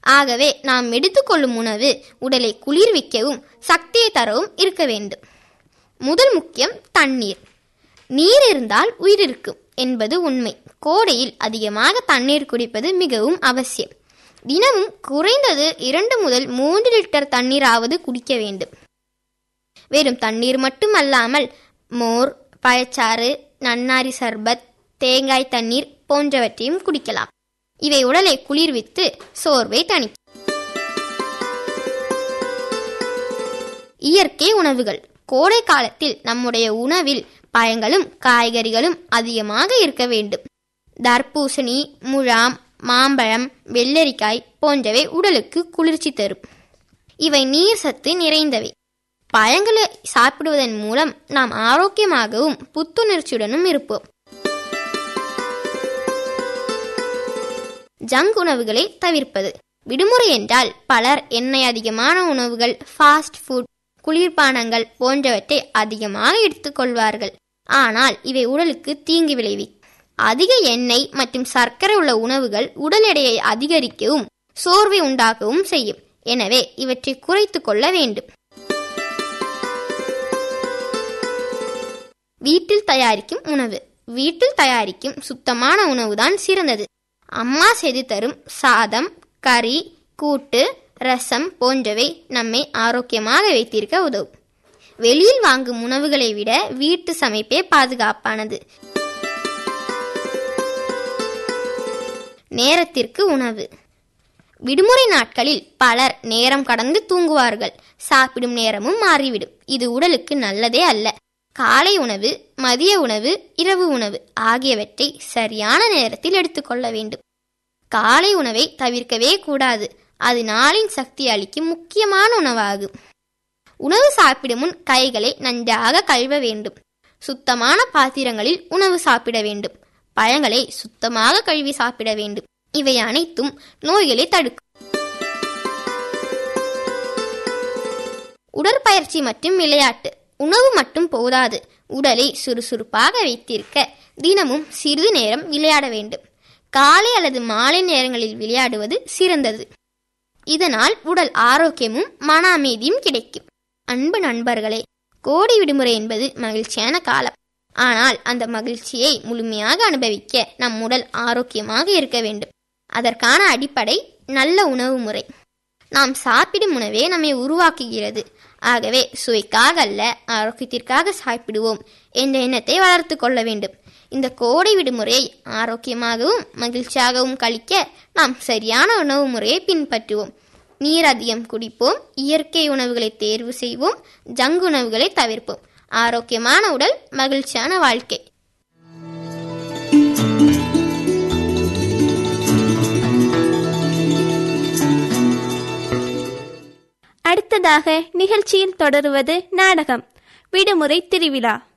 ஆகவே நாம் எடுத்துக்கொள்ளும் உணவு உடலை குளிர்விக்கவும் சக்தியை தரவும் இருக்க வேண்டும் முதல் முக்கியம் தண்ணீர் நீர் இருந்தால் உயிர் இருக்கும் என்பது உண்மை கோடையில் அதிகமாக தண்ணீர் குடிப்பது மிகவும் அவசியம் தினமும் குறைந்தது இரண்டு முதல் மூன்று லிட்டர் தண்ணீராவது குடிக்க வேண்டும் வெறும் தண்ணீர் மட்டுமல்லாமல் மோர் பழச்சாறு நன்னாரி சர்பத் தேங்காய் தண்ணீர் போன்றவற்றையும் குடிக்கலாம் இவை உடலை குளிர்வித்து சோர்வை தணிக்கும் இயற்கை உணவுகள் கோடை காலத்தில் நம்முடைய உணவில் பழங்களும் காய்கறிகளும் அதிகமாக இருக்க வேண்டும் தர்பூசணி முழாம் மாம்பழம் வெள்ளரிக்காய் போன்றவை உடலுக்கு குளிர்ச்சி தரும் இவை நீர் சத்து நிறைந்தவை பழங்களை சாப்பிடுவதன் மூலம் நாம் ஆரோக்கியமாகவும் புத்துணர்ச்சியுடனும் இருப்போம் ஜங்க் உணவுகளை தவிர்ப்பது விடுமுறை என்றால் பலர் எண்ணெய் அதிகமான உணவுகள் ஃபாஸ்ட் ஃபுட் குளிர்பானங்கள் போன்றவற்றை அதிகமாக எடுத்துக்கொள்வார்கள் ஆனால் இவை உடலுக்கு தீங்கு விளைவி அதிக எண்ணெய் மற்றும் சர்க்கரை உள்ள உணவுகள் உடல் எடையை அதிகரிக்கவும் சோர்வை உண்டாக்கவும் செய்யும் எனவே இவற்றை குறைத்து கொள்ள வேண்டும் வீட்டில் தயாரிக்கும் உணவு வீட்டில் தயாரிக்கும் சுத்தமான உணவுதான் சிறந்தது அம்மா செய்து தரும் சாதம் கறி கூட்டு ரசம் போன்றவை நம்மை ஆரோக்கியமாக வைத்திருக்க உதவும் வெளியில் வாங்கும் உணவுகளை விட வீட்டு சமைப்பே பாதுகாப்பானது நேரத்திற்கு உணவு விடுமுறை நாட்களில் பலர் நேரம் கடந்து தூங்குவார்கள் சாப்பிடும் நேரமும் மாறிவிடும் இது உடலுக்கு நல்லதே அல்ல காலை உணவு மதிய உணவு இரவு உணவு ஆகியவற்றை சரியான நேரத்தில் எடுத்துக்கொள்ள வேண்டும் காலை உணவை தவிர்க்கவே கூடாது அது நாளின் சக்தி அளிக்கும் முக்கியமான உணவாகும் உணவு சாப்பிடும் முன் கைகளை நன்றாக கழுவ வேண்டும் சுத்தமான பாத்திரங்களில் உணவு சாப்பிட வேண்டும் பழங்களை சுத்தமாக கழுவி சாப்பிட வேண்டும் இவை அனைத்தும் நோய்களை தடுக்கும் உடற்பயிற்சி மற்றும் விளையாட்டு உணவு மட்டும் போதாது உடலை சுறுசுறுப்பாக வைத்திருக்க தினமும் சிறிது நேரம் விளையாட வேண்டும் காலை அல்லது மாலை நேரங்களில் விளையாடுவது சிறந்தது இதனால் உடல் ஆரோக்கியமும் மன அமைதியும் கிடைக்கும் அன்பு நண்பர்களே கோடை விடுமுறை என்பது மகிழ்ச்சியான காலம் ஆனால் அந்த மகிழ்ச்சியை முழுமையாக அனுபவிக்க நம் உடல் ஆரோக்கியமாக இருக்க வேண்டும் அதற்கான அடிப்படை நல்ல உணவு முறை நாம் சாப்பிடும் உணவே நம்மை உருவாக்குகிறது ஆகவே சுவைக்காக அல்ல ஆரோக்கியத்திற்காக சாப்பிடுவோம் என்ற எண்ணத்தை வளர்த்து கொள்ள வேண்டும் இந்த கோடை விடுமுறையை ஆரோக்கியமாகவும் மகிழ்ச்சியாகவும் கழிக்க நாம் சரியான உணவு முறையை பின்பற்றுவோம் நீர் அதிகம் குடிப்போம் இயற்கை உணவுகளை தேர்வு செய்வோம் ஜங்க் உணவுகளை தவிர்ப்போம் ஆரோக்கியமான உடல் மகிழ்ச்சியான வாழ்க்கை அடுத்ததாக நிகழ்ச்சியில் தொடருவது நாடகம் விடுமுறை திருவிழா